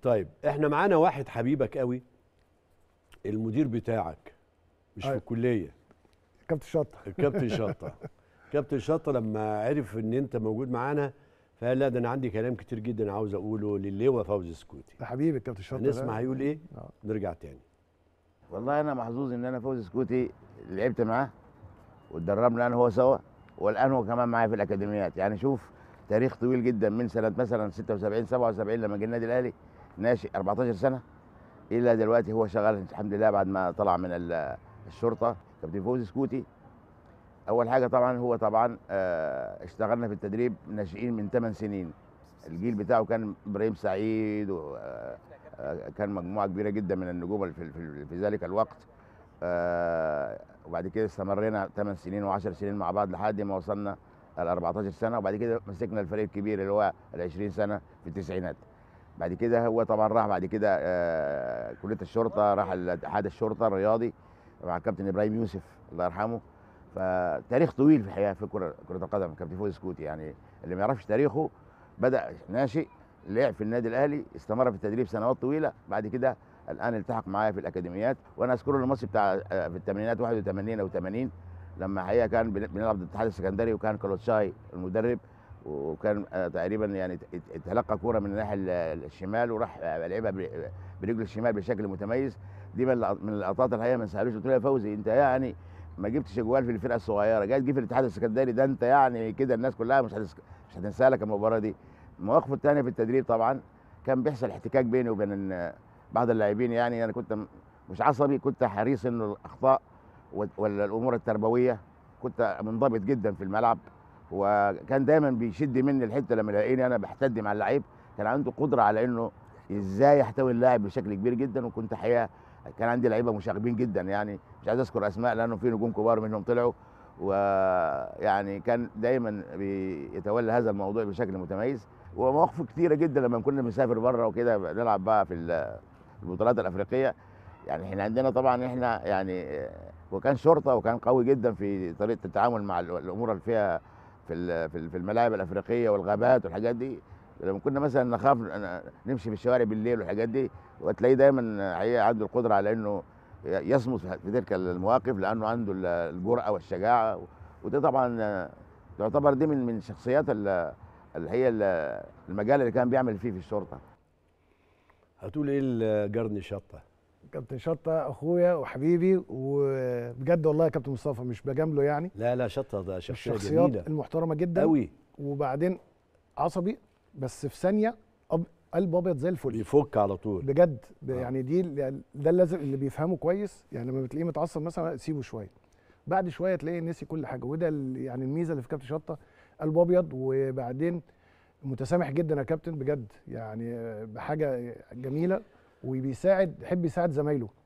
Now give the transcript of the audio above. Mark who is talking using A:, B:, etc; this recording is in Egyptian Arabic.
A: طيب احنا معانا واحد حبيبك قوي المدير بتاعك مش في
B: أيوة.
A: الكليه
B: كابتن شطه
A: الكابتن شطه كابتن شطه لما عرف ان انت موجود معانا فقال لا ده انا عندي كلام كتير جدا عاوز اقوله للواء فوزي سكوتي
B: ده حبيبي الكابتن شطه ده.
A: هنسمع هيقول ايه
B: آه.
A: نرجع تاني
C: والله انا محظوظ ان انا فوزي سكوتي لعبت معاه واتدربنا انا هو سوا والان هو كمان معايا في الاكاديميات يعني شوف تاريخ طويل جدا من سنه مثلا 76 77 لما جه النادي الاهلي ناشئ 14 سنه الى دلوقتي هو شغال الحمد لله بعد ما طلع من ال- الشرطه كابتن فوزي سكوتي اول حاجه طبعا هو طبعا آه، اشتغلنا في التدريب ناشئين من 8 سنين الجيل بتاعه كان ابراهيم سعيد وكان مجموعه كبيره جدا من النجوم في, في, في ذلك الوقت آه، وبعد كده استمرينا 8 سنين و10 سنين مع بعض لحد ما وصلنا ل 14 سنه وبعد كده مسكنا الفريق الكبير اللي هو ال 20 سنه في التسعينات بعد كده هو طبعا راح بعد كده آه، كليه الشرطه راح اتحاد الشرطه الرياضي مع الكابتن ابراهيم يوسف الله يرحمه فتاريخ طويل في الحقيقه في كره كره القدم كابتن فوزي سكوتي يعني اللي ما يعرفش تاريخه بدا ناشئ لعب في النادي الاهلي استمر في التدريب سنوات طويله بعد كده الان التحق معايا في الاكاديميات وانا اذكره الماتش بتاع آه، في الثمانينات 81 او 80 لما الحقيقه كان بن- بنلعب ضد الاتحاد السكندري وكان كلوتشاي المدرب وكان آه، تقريبا يعني ت- ت- تلقى كوره من الناحيه ال- الشمال وراح آه، لعبها ب- برجله الشمال بشكل متميز دي من اللق- من اللقطات الحقيقه ما انساهالوش قلت له يا فوزي انت يعني ما جبتش جوال في الفرقه الصغيره جاي تجيب في الاتحاد السكندري ده انت يعني كده الناس كلها مش هتس... مش هتنسى لك المباراه دي مواقفه الثانيه في التدريب طبعا كان بيحصل احتكاك بيني وبين ال- بعض اللاعبين يعني انا كنت م- مش عصبي كنت حريص انه الاخطاء وال- ولا الامور التربويه كنت منضبط جدا في الملعب وكان دايما بيشد مني الحته لما يلاقيني انا بحتد مع اللعيب كان عنده قدره على انه ازاي يحتوي اللاعب بشكل كبير جدا وكنت حقيقه كان عندي لعيبه مشاغبين جدا يعني مش عايز اذكر اسماء لانه في نجوم كبار منهم طلعوا ويعني كان دايما بيتولى هذا الموضوع بشكل متميز ومواقفه كتيره جدا لما كنا بنسافر بره وكده نلعب بقى في ال- البطولات الافريقيه يعني احنا عندنا طبعا احنا يعني وكان شرطه وكان قوي جدا في طريقه التعامل مع ال- الامور اللي فيها في ال- في ال- في الملاعب الافريقيه والغابات والحاجات دي لما كنا مثلا نخاف ن- نمشي في الشوارع بالليل والحاجات دي وتلاقيه دايما حقيقه عنده القدره على انه يصمت في تلك المواقف لانه عنده ال- الجرأه والشجاعه وده طبعا تعتبر دي من من شخصيات ال- اللي هي ال- المجال اللي كان بيعمل فيه في الشرطه
A: هتقول ايه الجرني شطه
B: كابتن شطه اخويا وحبيبي وبجد والله يا كابتن مصطفى مش بجامله يعني
A: لا لا شطه ده شخصيه
B: الشخصيات
A: جميله
B: المحترمه جدا
A: قوي
B: وبعدين عصبي بس في ثانيه أب... قلب ابيض زي الفل
A: بيفك على طول
B: بجد ب-
A: آه.
B: يعني دي ال- ده لازم اللي بيفهمه كويس يعني لما بتلاقيه متعصب مثلا سيبه شويه بعد شويه تلاقيه نسي كل حاجه وده ال- يعني الميزه اللي في كابتن شطه قلب ابيض وبعدين متسامح جدا يا كابتن بجد يعني آه، بحاجه جميله وبيساعد يحب يساعد زمايله